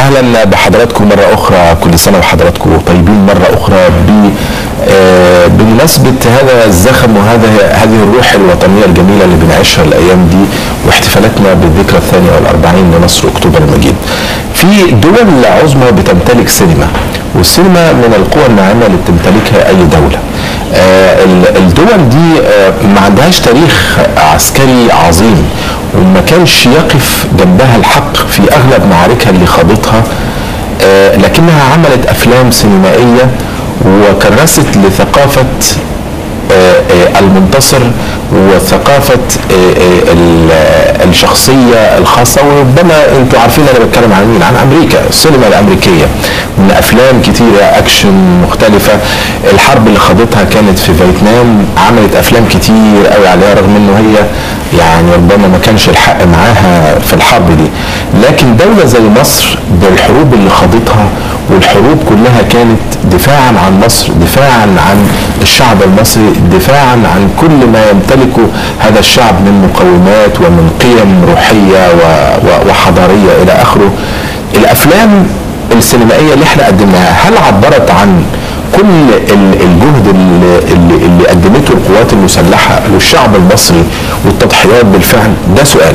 اهلا بحضراتكم مره اخرى كل سنه وحضراتكم طيبين مره اخرى ب آه، بمناسبه هذا الزخم وهذا هذه الروح الوطنيه الجميله اللي بنعيشها الايام دي واحتفالاتنا بالذكرى الثانيه والاربعين لنصر اكتوبر المجيد. في دول عظمى بتمتلك سينما والسينما من القوى الناعمه اللي بتمتلكها اي دوله. آه، ال- الدول دي آه، ما عندهاش تاريخ عسكري عظيم وما كانش يقف جنبها الحق في اغلب معاركها اللي خاضتها آه، لكنها عملت افلام سينمائيه وكرست لثقافه آه، آه، المنتصر وثقافة آه، آه، ال- آه، الشخصية الخاصة وربما انتوا عارفين انا بتكلم عن مين عن امريكا السينما الامريكية من افلام كتيرة اكشن مختلفة الحرب اللي خاضتها كانت في فيتنام عملت افلام كتير قوي عليها رغم انه هي يعني ربما ما كانش الحق معاها في الحرب دي لكن دولة زي مصر بالحروب اللي خاضتها والحروب كلها كانت دفاعا عن مصر دفاعا عن الشعب المصري دفاعا عن كل ما يمتلكه هذا الشعب من مقومات ومن قيم روحية و- و- وحضارية إلى آخره الأفلام السينمائية اللي احنا قدمناها هل عبرت عن كل ال- الجهد اللي, اللي, اللي قدمته القوات المسلحة والشعب المصري والتضحيات بالفعل ده سؤال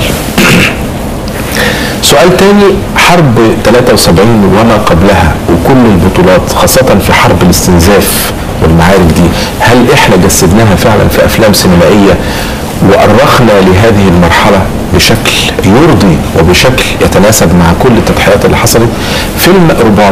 سؤال تاني حرب 73 وما قبلها وكل البطولات خاصة في حرب الاستنزاف والمعارك دي هل احنا جسدناها فعلا في افلام سينمائية وأرخنا لهذه المرحلة بشكل يرضي وبشكل يتناسب مع كل التضحيات اللي حصلت فيلم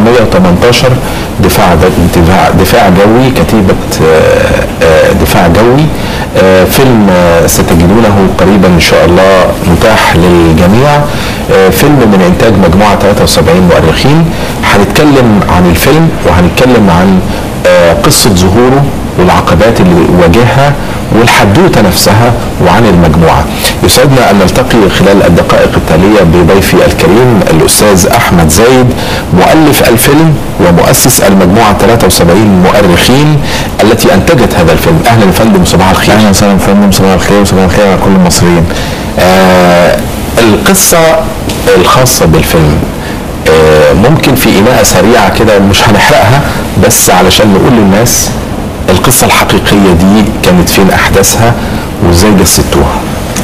418 دفاع دفاع, دفاع جوي كتيبة آه، آه، دفاع جوي آه، فيلم آه، ستجدونه قريبا ان شاء الله متاح للجميع آه، فيلم من انتاج مجموعه 73 مؤرخين هنتكلم عن الفيلم وهنتكلم عن آه، قصه ظهوره والعقبات اللي واجهها والحدوته نفسها وعن المجموعه. يسعدنا ان نلتقي خلال الدقائق التاليه بضيفي الكريم الاستاذ احمد زايد مؤلف الفيلم ومؤسس المجموعه 73 مؤرخين التي انتجت هذا الفيلم. اهلا يا فندم صباح الخير. اهلا وسهلا فندم صباح الخير وصباح الخير على كل المصريين آه القصة الخاصة بالفيلم آه ممكن في إناءة سريعة كده مش هنحرقها بس علشان نقول للناس القصة الحقيقية دي كانت فين أحداثها وإزاي جسدتوها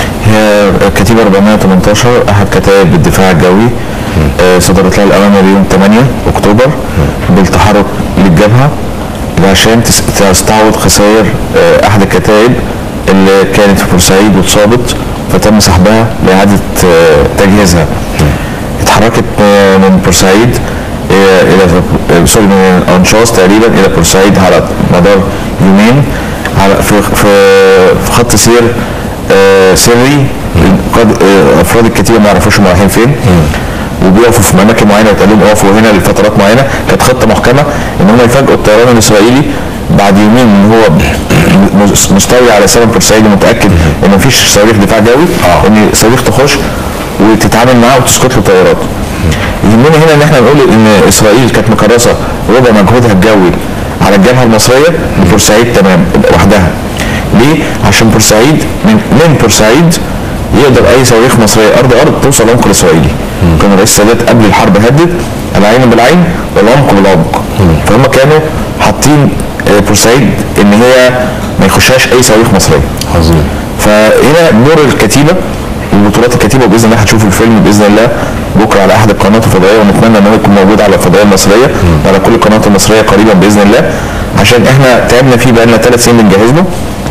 هي كتيبة 418 احد كتائب الدفاع الجوي آه، صدرت لها الامانه بيوم 8 اكتوبر بالتحرك للجبهه عشان تس- تستعوض خسائر آه، احد الكتائب اللي كانت في بورسعيد واتصابت فتم سحبها لاعاده آه، تجهيزها اتحركت آه، من بورسعيد آه، الى آه، سوري من انشاص تقريبا الى بورسعيد على مدار يومين على في في في خط سير آه، سري قد آه، افراد الكتيبه ما يعرفوش هم رايحين فين وبيقفوا في اماكن معينه وتقال لهم اقفوا هنا لفترات معينه كانت خطه محكمه ان هم يفاجئوا الطيران الاسرائيلي بعد يومين ان هو مس- مستولي على سلم بورسعيد ومتاكد ان مفيش صواريخ دفاع جوي ان صواريخ تخش وتتعامل معاه وتسقط له طيارات يهمنا هنا ان احنا نقول ان اسرائيل كانت مكرسه ربع مجهودها الجوي على الجبهه المصريه ببورسعيد تمام وحدها ليه؟ عشان بورسعيد من, من بورسعيد يقدر اي صواريخ مصريه ارض ارض توصل عمق الاسرائيلي كان رئيس السادات قبل الحرب هدد العين بالعين والعمق بالعمق فهم كانوا حاطين آه، بورسعيد ان هي ما يخشهاش اي صواريخ مصريه عظيم فهنا دور الكتيبه وبطولات الكتيبه باذن الله هتشوفوا الفيلم باذن الله بكره على احد القنوات الفضائيه ونتمنى ان هو يكون موجود على الفضائيه المصريه وعلى كل القنوات المصريه قريبا باذن الله عشان احنا تعبنا فيه بقالنا ثلاث سنين بنجهز له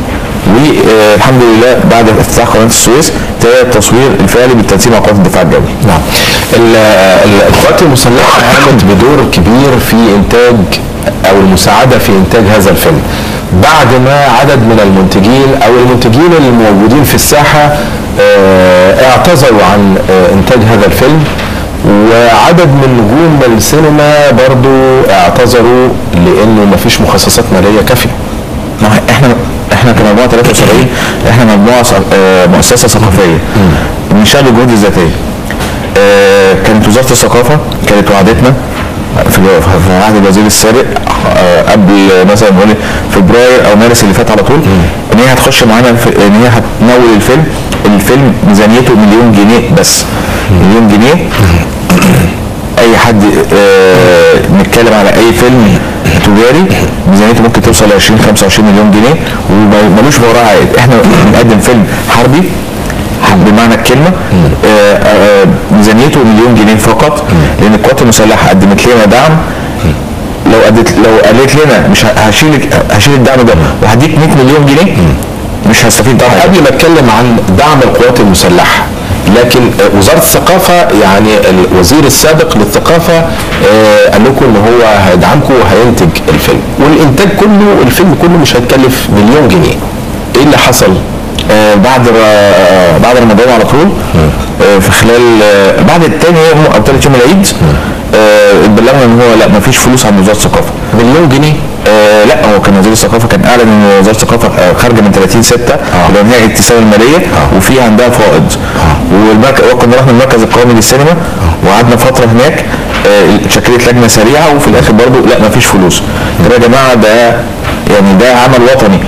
والحمد لله بعد افتتاح قناه السويس ابتدى التصوير الفعلي بالتنسيق مع قوات الدفاع الجوي. نعم ال- ال- القوات المسلحة قامت بدور كبير في إنتاج أو المساعدة في إنتاج هذا الفيلم بعد ما عدد من المنتجين أو المنتجين الموجودين في الساحة آه، اعتذروا عن آه، إنتاج هذا الفيلم وعدد من نجوم السينما برضو اعتذروا لأنه مفيش مخصصات مالية كافية ما هو احنا احنا كمجموعه 73 احنا مجموعه ث- آه، مؤسسه ثقافيه بنشتغل الجهود الذاتيه آه، كانت وزاره الثقافه كانت وعدتنا في الو- في عهد الوزير السابق آه، قبل مثلا نقول فبراير او مارس اللي فات على طول ان هي هتخش معانا في- ان هي هتمول الفيلم الفيلم ميزانيته مليون جنيه بس مليون جنيه اي حد آه، نتكلم على اي فيلم تجاري ميزانيته ممكن توصل ل 20 25 مليون جنيه وملوش وراه عائد احنا بنقدم فيلم حربي بمعنى الكلمه آه، آه، ميزانيته مليون جنيه فقط لان القوات المسلحه قدمت لنا دعم لو قدت لو قالت لنا مش ه- هشيل هشيل الدعم ده وهديك 100 مليون جنيه مش هستفيد طبعا قبل ما اتكلم عن دعم القوات المسلحه لكن آه، وزاره الثقافه يعني الوزير السابق للثقافه آه، قال لكم ان هو هيدعمكم وهينتج الفيلم والانتاج كله الفيلم كله مش هيتكلف مليون جنيه ايه اللي حصل؟ آه، بعد ر- بعد رمضان على طول آه، في خلال آه، بعد التاني يوم او تالت يوم العيد آه، اتبلغنا ان هو لا مفيش فلوس عند وزاره الثقافه مليون جنيه آه لا هو كان وزير الثقافه كان اعلن ان وزاره الثقافه آه، خارجه من 30 6 اللي هي الاتساع الماليه وفي عندها فائض والمركز وكنا رحنا المركز القومي للسينما وقعدنا فتره هناك آه، اتشكلت لجنه سريعه وفي الاخر برضو لا مفيش فلوس طب يا جماعه ده يعني ده عمل وطني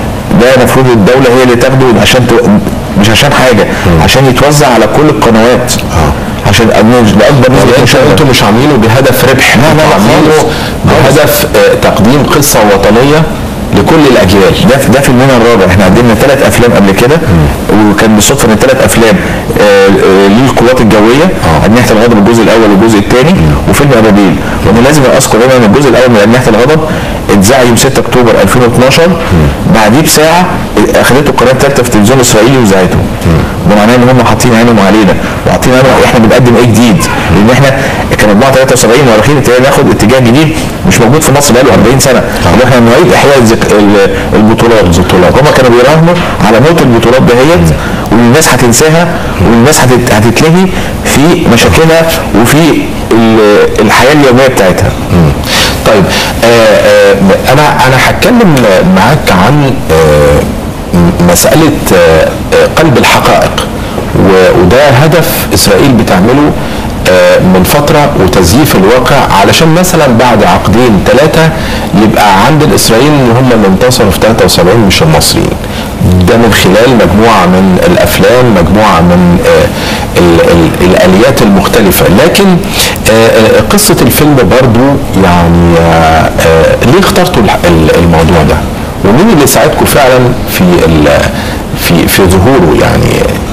ده المفروض الدوله هي اللي تاخده عشان تو... مش عشان حاجه عشان يتوزع على كل القنوات عشان أدمج- لاكبر نسبه يعني انتوا مشاهده انتوا مش عاملينه بهدف ربح لا، لا، انتوا لا، عاملينه خالص. بهدف آه، تقديم قصه وطنيه لكل الاجيال ده ده فيلمنا الرابع احنا قدمنا ثلاث افلام قبل كده وكان بالصدفه ان الثلاث افلام آه، آه، للقوات الجويه اجنحه الغضب الجزء الاول والجزء الثاني وفيلم ابابيل وانا لازم اذكر هنا ان الجزء الاول من اجنحه الغضب اتذاع يوم 6 اكتوبر 2012 بعديه بساعه اخذته القناه الثالثه في التلفزيون الاسرائيلي وذاعته ده معناه ان هم حاطين عينهم علينا وحاطين عينهم احنا بنقدم ايه جديد لان احنا كان 473 مؤرخين ابتدينا ناخد اتجاه جديد مش موجود في مصر بقاله 40 سنه اللي احنا نعيد احياء الذك- ال- البطولات البطولات هم كانوا بيراهنوا على موت البطولات دهيت والناس هتنساها والناس هتت- هتتلهي في مشاكلها وفي ال- الحياه اليوميه بتاعتها طيب آه آه انا انا هتكلم معاك عن آه م- مساله آه آه، قلب الحقائق و- وده هدف اسرائيل بتعمله آه، من فتره وتزييف الواقع علشان مثلا بعد عقدين ثلاثه يبقى عند الاسرائيليين ان هم اللي انتصروا في 73 مش المصريين ده من خلال مجموعه من الافلام مجموعه من آه، ال- ال- الاليات المختلفه لكن آه، آه، قصه الفيلم برضو يعني آه، آه، ليه اخترتوا الح- ال- الموضوع ده ومين اللي ساعدكم فعلا في ال- في في ظهوره يعني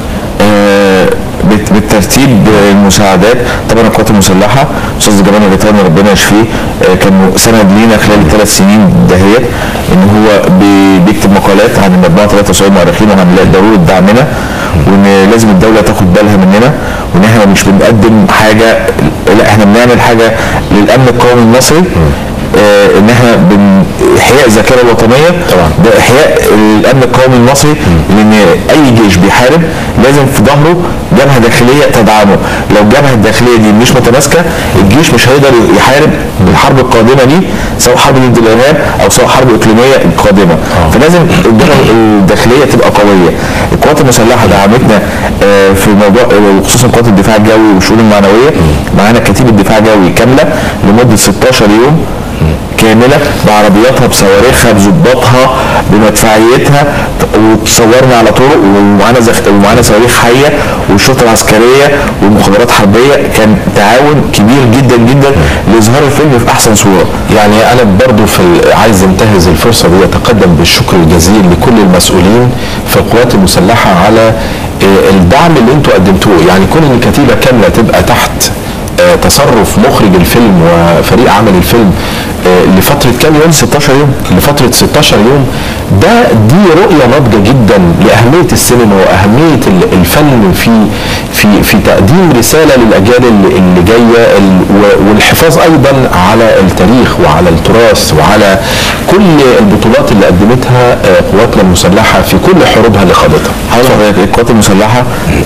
آه، بت- بالترتيب آه، المساعدات طبعا القوات المسلحه استاذ جمال الريتاني ربنا يشفيه آه، كان سند لينا خلال الثلاث سنين دهيت ان هو بي- بيكتب مقالات عن المجموعه 73 مؤرخين وهنلاقي ضروره دعمنا وان لازم الدوله تاخد بالها مننا وان احنا مش بنقدم حاجه لا احنا بنعمل حاجه للامن القومي المصري آه، ان احنا بن احياء الذاكره الوطنيه طبعا. ده احياء الامن القومي المصري لان اي جيش بيحارب لازم في ظهره جبهه داخليه تدعمه لو الجبهه الداخليه دي مش متماسكه الجيش مش هيقدر يحارب الحرب القادمه دي سواء حرب ضد الارهاب او سواء حرب اقليميه قادمه فلازم الجبهه الداخليه تبقى قويه القوات المسلحه دعمتنا آه، في موضوع آه، وخصوصا قوات الدفاع الجوي والشؤون المعنويه معانا كتيبه دفاع جوي كامله لمده 16 يوم كامله بعربياتها بصواريخها بظباطها بمدفعيتها وتصورنا على طرق ومعانا زخ... ومعانا صواريخ حيه والشرطه العسكريه والمخابرات حربيه كان تعاون كبير جدا جدا لاظهار الفيلم في احسن صوره يعني انا برضو في ال- عايز انتهز الفرصه دي اتقدم بالشكر الجزيل لكل المسؤولين في القوات المسلحه على آه، الدعم اللي انتوا قدمتوه يعني كون ان كتيبه كامله تبقى تحت آه، تصرف مخرج الفيلم وفريق عمل الفيلم آه، لفتره كام يوم 16 يوم لفتره 16 يوم ده دي رؤيه ناضجه جدا لاهميه السينما واهميه ال- الفن في في في تقديم رساله للاجيال اللي اللي جايه ال- و- والحفاظ ايضا على التاريخ وعلى التراث وعلى كل البطولات اللي قدمتها آه، قواتنا المسلحه في كل حروبها اللي خاضتها حضرتك حضرتك القوات المسلحه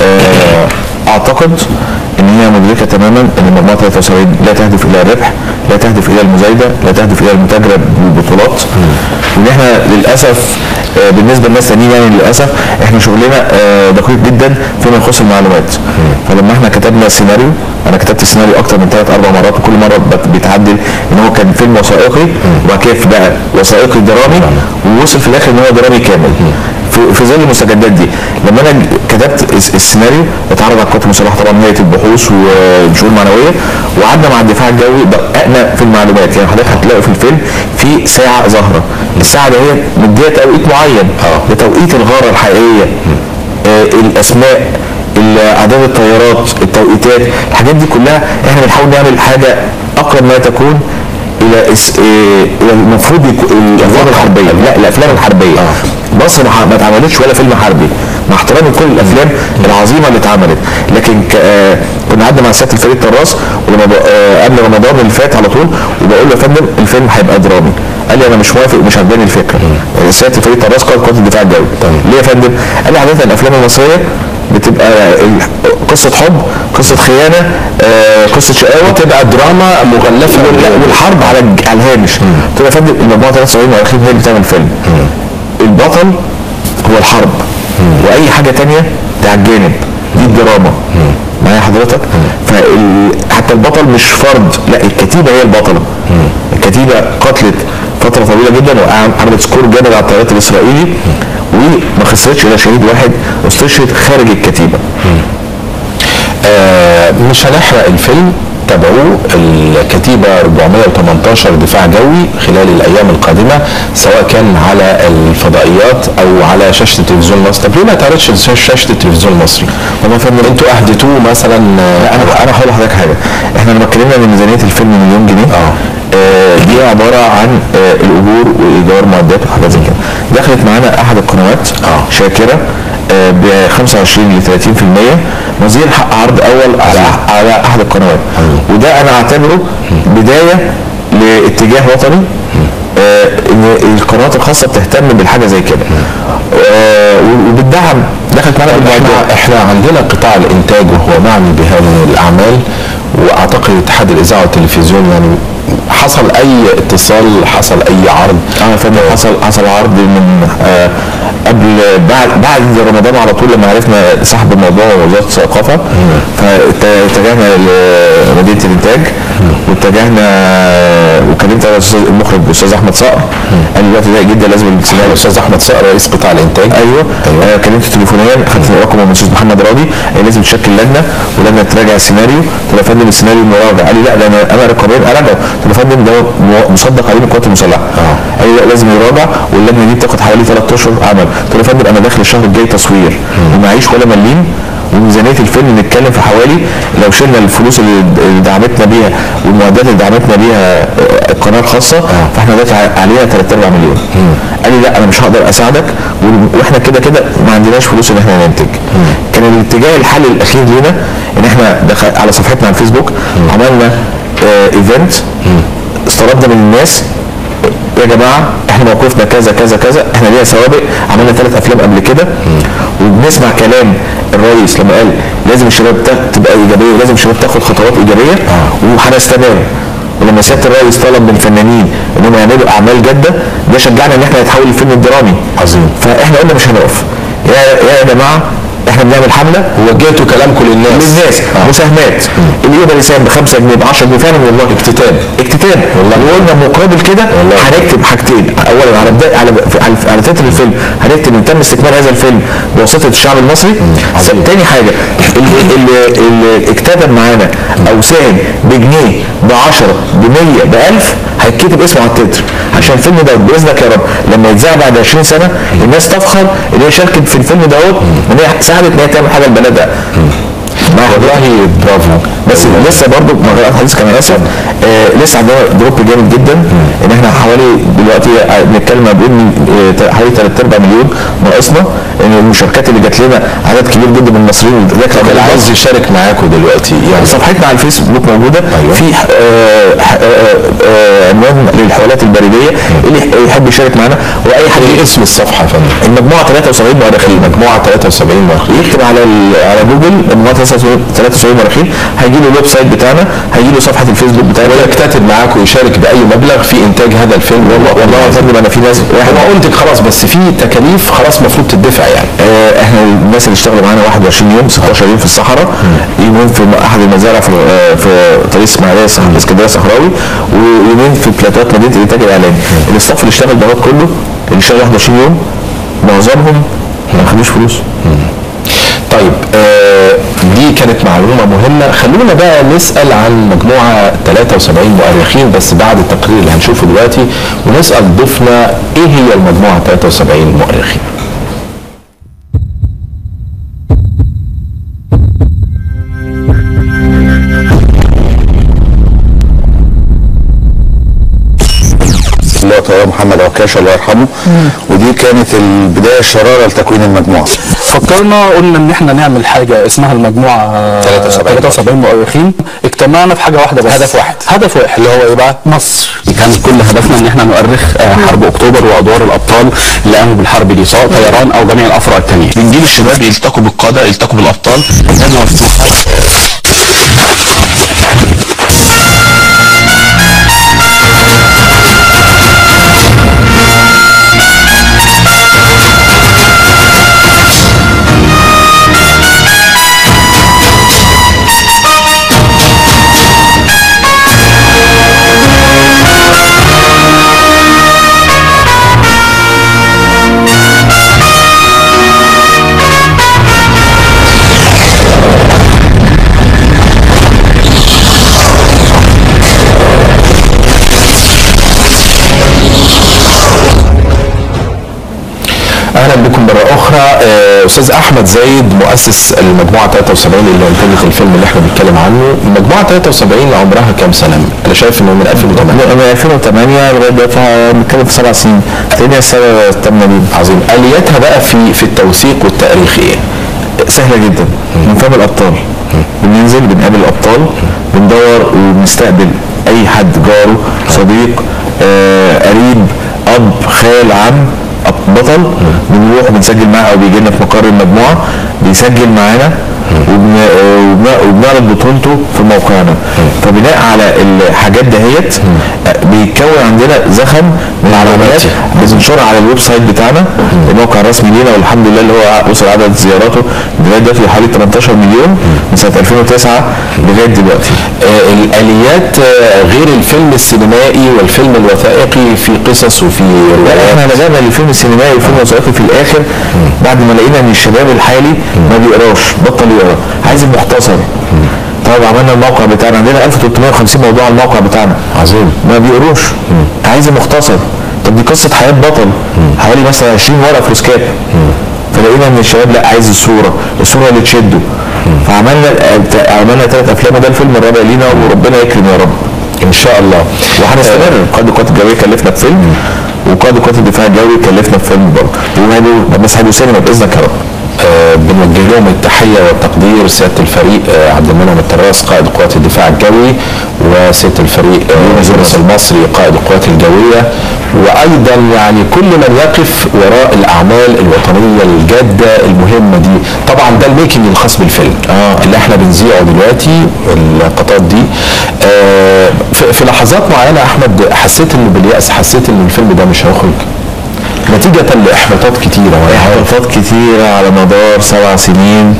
آه، اعتقد ان هي مدركه تماما ان المجموعه 73 لا تهدف الى الربح لا تهدف الى المزايده لا تهدف الى المتاجره بالبطولات وان احنا للاسف آه، بالنسبه للناس التانيين يعني للاسف احنا شغلنا آه، دقيق جدا فيما يخص المعلومات فلما احنا كتبنا السيناريو انا كتبت السيناريو اكتر من ثلاث اربع مرات وكل مره بت- بيتعدل ان هو كان فيلم وثائقي وبعد كده بقى وثائقي درامي ووصل في الاخر ان هو درامي كامل في, في ظل المستجدات دي لما انا ج- كتبت الس- السيناريو اتعرض على القوات المسلحه طبعا هيئه البحوث والشؤون المعنويه وقعدنا مع الدفاع الجوي دققنا في المعلومات يعني حضرتك هتلاقي في الفيلم في ساعه ظاهره الساعه دي هي مديه توقيت معين آه. لتوقيت الغاره الحقيقيه آه الاسماء ال- اعداد الطيارات التوقيتات الحاجات دي كلها احنا بنحاول نعمل حاجه اقرب ما تكون الى اس... إيه... الى المفروض يكون الافلام الحربيه لا الافلام الحربيه مصر ما ح- ما اتعملتش ولا فيلم حربي مع احترامي لكل الافلام العظيمه اللي اتعملت لكن ك... آه، كنا قعدنا مع سياده الفريق طراس ولما ب... آه، قبل رمضان اللي فات على طول وبقول له يا فندم الفيلم هيبقى درامي قال لي انا مش موافق ومش عجباني الفكره سياده الفريق طراس قائد قوات الدفاع الجوي ليه يا فندم؟ قال لي عاده الافلام المصريه بتبقى ال- قصه حب قصه خيانه آه، قصه شقاوه تبقى دراما مغلفه وال- بال- والحرب على الج- على الهامش قلت له يا فندم المجموعه 73 مؤرخين هي اللي بتعمل فيلم البطل هو الحرب واي حاجه تانية ده على الجانب دي الدراما معايا حضرتك فال... حتى البطل مش فرد لا الكتيبه هي البطله الكتيبه قتلت فتره طويله جدا وعملت سكور جامد على الطيارات الاسرائيلي وما خسرتش الا شهيد واحد استشهد خارج الكتيبه آه، مش هنحرق الفيلم تابعوه الكتيبة 418 دفاع جوي خلال الأيام القادمة سواء كان على الفضائيات أو على شاشة التلفزيون المصري طب ليه ما تعرضش شاشة شاشة التلفزيون المصري؟ والله يا فندم انتوا أهدتوه مثلا لا انا انا هقول لحضرتك حاجه احنا لما اتكلمنا ان ميزانيه الفيلم مليون جنيه اه. آه، دي عباره عن آه، الاجور وايجار معدات وحاجات زي كده دخلت معانا احد القنوات اه. شاكره ب 25 ل 30% نظير حق عرض اول على على احد القنوات وده انا اعتبره بدايه لاتجاه وطني آه، ان القنوات الخاصه بتهتم بالحاجه زي كده آه، وبتدعم دخلت معانا بالمعدات احنا احنا عندنا قطاع الانتاج وهو معني بهذه الاعمال واعتقد اتحاد الاذاعه والتلفزيون يعني حصل اي اتصال حصل اي عرض اه فندم حصل حصل عرض من آه قبل بعد بعد رمضان على طول لما عرفنا سحب الموضوع وزاره الثقافه فاتجهنا لمدينه الانتاج واتجهنا وكلمت الأستاذ المخرج الاستاذ احمد صقر قال لي الوقت ضيق جدا لازم السيناريو الاستاذ احمد صقر رئيس قطاع الانتاج ايوه, أيوة. آه كلمته تليفونيا خدت رقم من الاستاذ محمد راضي قال لي لازم تشكل لجنه ولجنه تراجع السيناريو قلت له يا فندم السيناريو مراجع قال لي لا ده انا انا رقابيا اراجعه قلت له يا فندم ده مو- مصدق عليه من القوات المسلحه قال لي لا لازم يراجع واللجنه دي بتاخد حوالي ثلاث اشهر عمل قلت له يا فندم انا داخل الشهر الجاي تصوير ومعيش ولا مليم وميزانيه الفيلم نتكلم في حوالي لو شلنا الفلوس اللي اللي دعمتنا بيها والمعدات اللي دعمتنا بيها آه، القناه الخاصه فاحنا دلوقتي ع- علينا 3 4 مليون قال لي لا انا مش هقدر اساعدك وال- واحنا كده كده ما عندناش فلوس ان احنا ننتج كان الاتجاه الحل الاخير لينا ان احنا دخل على صفحتنا على الفيسبوك عملنا ايفنت استردنا من الناس يا جماعه احنا موقفنا كذا كذا كذا احنا لينا سوابق عملنا ثلاث افلام قبل كده وبنسمع كلام الرئيس لما قال لازم الشباب تا- تبقى ايجابيه ولازم الشباب تاخد خطوات ايجابيه وهنستمر ولما سياده الرئيس طلب من الفنانين انهم يعملوا اعمال جاده ده شجعنا ان احنا نتحول لفيلم درامي عظيم. فاحنا قلنا مش هنقف يا يا جماعه احنا بنعمل حمله وجهتوا كلامكم للناس للناس مساهمات اللي يقدر يساهم ب 5 جنيه ب 10 جنيه فعلا والله اكتتاب اكتتاب والله وقلنا مقابل كده هنكتب حاجتين اولا على بدايه على على, على تتر الفيلم هنكتب ان تم استكمال هذا الفيلم بواسطه الشعب المصري عظيم. تاني حاجه اللي اللي, اللي اكتتب معانا او ساهم بجنيه ب 10 ب 100 ب 1000 هيتكتب اسمه على التتر عشان الفيلم ده باذنك يا رب لما يتذاع بعد 20 سنه الناس تفخر ان هي شاركت في الفيلم دوت ان هي ساعدت ان هي تعمل حاجه لبلدها مع والله برافو بس لسه برضه ما غيرت حديث كان اسف آه لسه عندنا دروب جامد جدا ان احنا حوالي دلوقتي بنتكلم ما بين آه، حوالي 3 4 مليون ناقصنا ان المشاركات اللي جات لنا عدد كبير جدا من المصريين ذاك طب اللي عايز يشارك معاكم دلوقتي يعني صفحتنا على الفيسبوك موجوده أيوة. في آه، ح- آه، آه، عنوان للحوالات البريديه اللي يحب يشارك معانا واي حد ايه اسم الصفحه يا فندم؟ المجموعه 73 مؤرخين مجموعه 73 مؤرخين يكتب على ال- على جوجل مجموعه 73 مؤرخين هيجي له الويب سايت بتاعنا هيجي له صفحه الفيسبوك بتاعنا ويكتتب معاكم ويشارك باي مبلغ في انتاج هذا الفيلم والله والله يا فندم انا في ناس واحد انا قلت خلاص بس في تكاليف خلاص المفروض تدفع يعني آه، احنا الناس اللي اشتغلوا معانا 21 يوم 16 يوم في الصحراء يومين في احد المزارع في آه، في طريق اسماعيليه صح- اسكندريه صحراوي ويومين في بلاتوات مدينه الانتاج الاعلامي الاستاف اللي اشتغل دوت كله اللي اشتغل 21 يوم معظمهم ما خدوش فلوس طيب آه دي كانت معلومة مهمة خلونا بقى نسأل عن مجموعة 73 مؤرخين بس بعد التقرير اللي هنشوفه دلوقتي ونسأل ضيفنا ايه هي المجموعة 73 مؤرخين الله تعالى محمد عكاشه الله يرحمه ودي كانت البدايه الشراره لتكوين المجموعه فكرنا قلنا ان احنا نعمل حاجه اسمها المجموعه 73 73 مؤرخين اجتمعنا في حاجه واحده بس هدف واحد. هدف واحد اللي هو ايه بقى مصر كان كل هدفنا ان احنا نؤرخ آه، حرب اكتوبر وادوار الابطال اللي قاموا بالحرب دي سواء طيران او جميع الافرع الثانيه بنجيب الشباب يلتقوا بالقاده يلتقوا بالابطال لازم مفتوحه اهلا بكم مره اخرى آه، استاذ احمد زايد مؤسس المجموعه 73 اللي انتجت الفيلم اللي احنا بنتكلم عنه المجموعه 73 عمرها كام سنه انا شايف انه من 2008 من 2008 لغايه دلوقتي بنتكلم في سبع سنين تاني السنه الثامنه دي عظيم الياتها بقى في في التوثيق والتاريخ ايه سهله جدا بنفهم الابطال بننزل بنقابل الابطال بندور وبنستقبل اي حد جاره صديق آه قريب اب خال عم أب- بطل بنروح بنسجل معاه او بيجي لنا في مقر المجموعه بيسجل معانا وبن- آه، وبن- وبنعرض بطولته في موقعنا فبناء على الحاجات دهيت آه، بيتكون عندنا زخم من العلامات بننشرها على الويب سايت بتاعنا الموقع الرسمي لينا والحمد لله اللي هو وصل عدد زياراته لغايه دلوقتي حوالي 18 مليون من سنه 2009 لغايه دلوقتي آه، الاليات آه، غير الفيلم السينمائي والفيلم الوثائقي في قصص وفي روايات احنا لجأنا للفيلم السينمائي والفيلم الوثائقي في الاخر بعد ما لقينا ان الشباب الحالي ما بيقراش بطل يقرا عايز المختصر طيب عملنا الموقع بتاعنا عندنا 1350 موضوع على الموقع بتاعنا عظيم ما بيقروش عايز المختصر طب دي قصه حياه بطل حوالي مثلا 20 ورقه فلوسكاب فلقينا ان الشباب لا عايز الصوره الصوره اللي تشده فعملنا عملنا ثلاث افلام وده الفيلم الرابع لينا وربنا يكرم يا رب ان شاء الله وهنستمر قائد القوات الجويه كلفنا بفيلم وقائد قوات الدفاع الجوي كلفنا بفيلم برضه وهيبقوا بس هيبقوا سينما باذنك يا رب آه، بنوجه لهم التحيه والتقدير سياده الفريق آه، عبد المنعم التراس قائد قوات الدفاع الجوي وسياده الفريق آه، يونس المصري قائد القوات الجويه وايضا يعني كل من يقف وراء الاعمال الوطنيه الجاده المهمه دي طبعا ده الميكنج الخاص بالفيلم آه. اللي احنا بنذيعه دلوقتي اللقطات دي آه، في في لحظات معينه يا احمد حسيت انه بالياس حسيت ان الفيلم ده مش هيخرج نتيجه لاحباطات كتيره وأنا عارف. احباطات كتيرة على مدار سبع سنين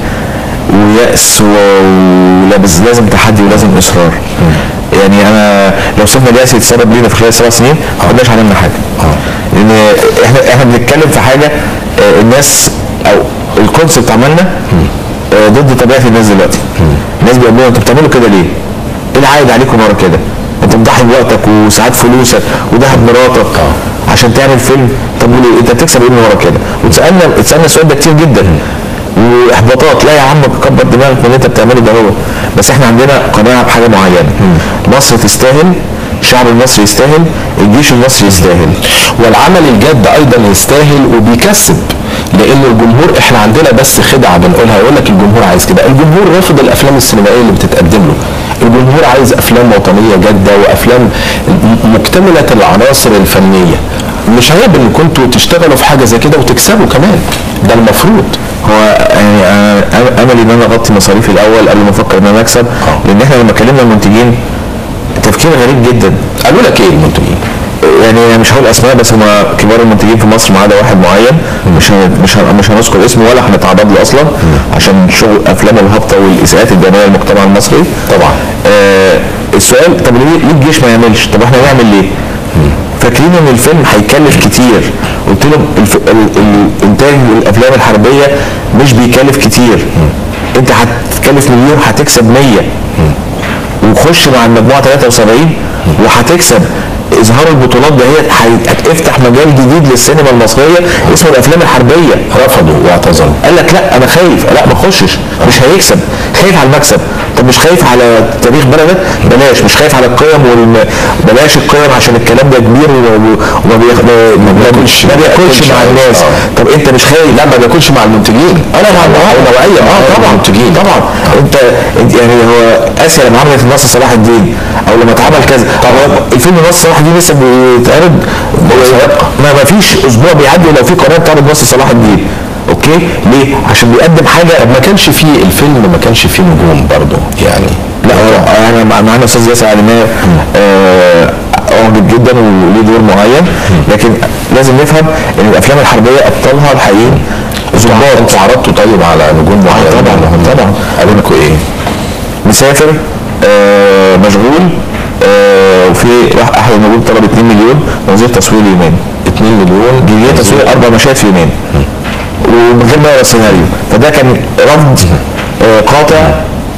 ويأس و- ولا بس لازم تحدي ولازم إصرار يعني أنا لو سيبنا اليأس يتسرب لينا في خلال سبع سنين ما كناش عملنا حاجة لأن إحنا إحنا بنتكلم في حاجة آه، الناس أو الكونسبت عملنا آه، ضد طبيعة الناس دلوقتي الناس بيقولوا لنا أنتوا بتعملوا كده ليه؟ إيه العائد عليكم ورا كده؟ أنت مضحي بوقتك وساعات فلوسك وذهب مراتك عشان تعمل فيلم طب وليه انت بتكسب ايه من ورا كده وتسالنا اتسالنا السؤال ده كتير جدا واحباطات لا يا عم كبر دماغك من اللي انت بتعمله ده هو بس احنا عندنا قناعه بحاجه معينه مصر تستاهل الشعب المصري يستاهل الجيش المصري يستاهل والعمل الجاد ايضا يستاهل وبيكسب لان الجمهور احنا عندنا بس خدعه بنقولها يقول لك الجمهور عايز كده الجمهور رافض الافلام السينمائيه اللي بتتقدم له الجمهور عايز افلام وطنيه جاده وافلام م- مكتمله العناصر الفنيه مش عيب ان كنتوا تشتغلوا في حاجه زي كده وتكسبوا كمان ده المفروض هو يعني أنا أنا املي ان انا اغطي مصاريفي الاول قبل ما افكر ان انا اكسب لان احنا لما كلمنا المنتجين تفكير غريب جدا قالوا لك ايه المنتجين يعني أنا مش هقول اسماء بس هم كبار المنتجين في مصر ما عدا واحد معين مش هن- مش هن- مش هنذكر اسمه ولا هنتعرض له اصلا عشان شغل افلام الهابطه والاساءات الجماعيه للمجتمع المصري طبعا. آه السؤال طب ليه ليه الجيش ما يعملش؟ طب احنا نعمل ليه؟ فاكرين عارفين ان الفيلم هيكلف كتير قلت لهم الف... ال... الانتاج الافلام الحربيه مش بيكلف كتير انت هتكلف مليون هتكسب 100 وخش مع المجموعه 73 وهتكسب اظهار البطولات ده هي هتفتح مجال جديد للسينما المصريه اسمه الافلام الحربيه رفضوا واعتذروا قال لك لا انا خايف لا ما اخشش مش هيكسب خايف على المكسب طب مش خايف على تاريخ بلدك بلاش مش خايف على القيم والم... بلاش القيم عشان الكلام ده كبير و- و- وما بيخ... ما- ما بياكلش ما بياكلش مع الناس آه. طب انت مش خايف لا ما بياكلش مع المنتجين انا مع نوعيه اه طبعا المنتجين طبعا انت انت يعني هو اسيا لما عملت النصر صلاح الدين او لما اتعمل كذا طبعا الفيلم نصر صلاح الدين لسه بيتعرض ما ما فيش اسبوع بيعدي لو في قناه بتعرض نصر صلاح الدين اوكي ليه عشان بيقدم حاجه طب ما كانش فيه الفيلم ما كانش فيه نجوم برضه يعني لا هو انا مع- معانا استاذ ياسر علماء آه، اعجب جدا وليه دور معين لكن لازم نفهم ان الافلام الحربيه ابطالها الحقيقيين ظباط انتوا عرضتوا طيب على نجوم معينه طبعا، هم طبعا. قالوا لكم ايه؟ مسافر آه، مشغول آه، وفي راح احد النجوم طلب 2 مليون وزير تصوير يومين 2 مليون جنيه تصوير اربع مشاهد في يومين ومن غير ما يقرا السيناريو فده كان رفض آه، قاطع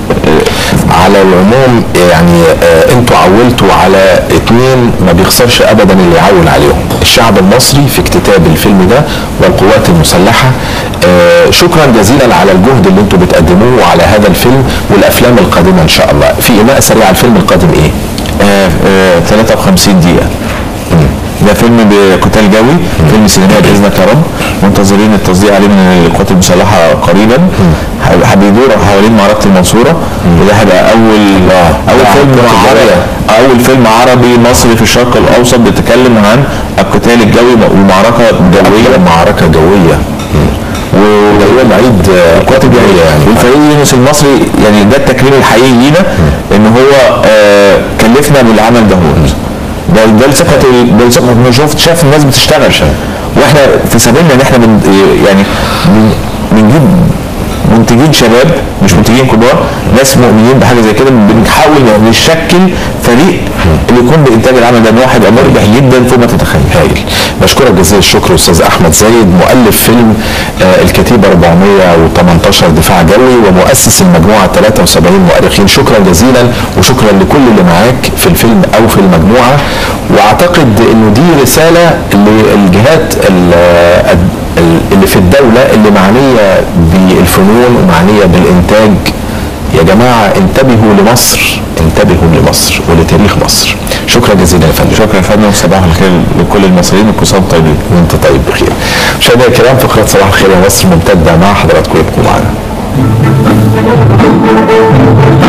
على العموم يعني آه انتوا عولتوا على اتنين ما بيخسرش ابدا اللي يعول عليهم الشعب المصري في اكتتاب الفيلم ده والقوات المسلحه آه شكرا جزيلا على الجهد اللي انتوا بتقدموه على هذا الفيلم والافلام القادمه ان شاء الله في ايماء سريع على الفيلم القادم ايه آه، آه، 53 دقيقة ده فيلم بقتال جوي فيلم سينمائي باذنك يا رب منتظرين التصديق عليه من القوات المسلحه قريبا ه- بيدور حوالين معركه المنصوره وده هيبقى اول اول ده فيلم عقبة عربي الجوية. اول فيلم عربي مصري في الشرق الاوسط بيتكلم عن القتال الجوي والمعركه الجويه معركه جويه و- يوم عيد آه، القوات الجويه يعني والفريق يونس المصري يعني ده التكريم الحقيقي لينا ان هو آه كلفنا بالعمل دهوت ده ده لثقه ده لثقه انا شفت شاف الناس بتشتغل واحنا في سبيلنا ان احنا بن يعني بن- بنجيب منتجين شباب مش منتجين كبار ناس مؤمنين بحاجه زي كده بنحاول نشكل فريق اللي يكون بانتاج العمل ده ان هو هيبقى مربح جدا فوق ما تتخيل هايل بشكرك جزيل الشكر استاذ احمد زايد مؤلف فيلم آه، الكتيبه 418 دفاع جوي ومؤسس المجموعه 73 مؤرخين شكرا جزيلا وشكرا لكل اللي معاك في الفيلم او في المجموعه واعتقد انه دي رساله للجهات ال- ال- اللي في الدوله اللي معنيه بالفنون ومعنيه بالانتاج يا جماعه انتبهوا لمصر انتبهوا لمصر ولتاريخ مصر شكرا جزيلا يا فندم شكرا يا فندم وصباح الخير لكل المصريين وكل سنه وانتم طيبين وانت طيب بخير مشاهدينا الكرام فقرة صباح الخير يا مصر ممتدة مع حضراتكم يبقوا معنا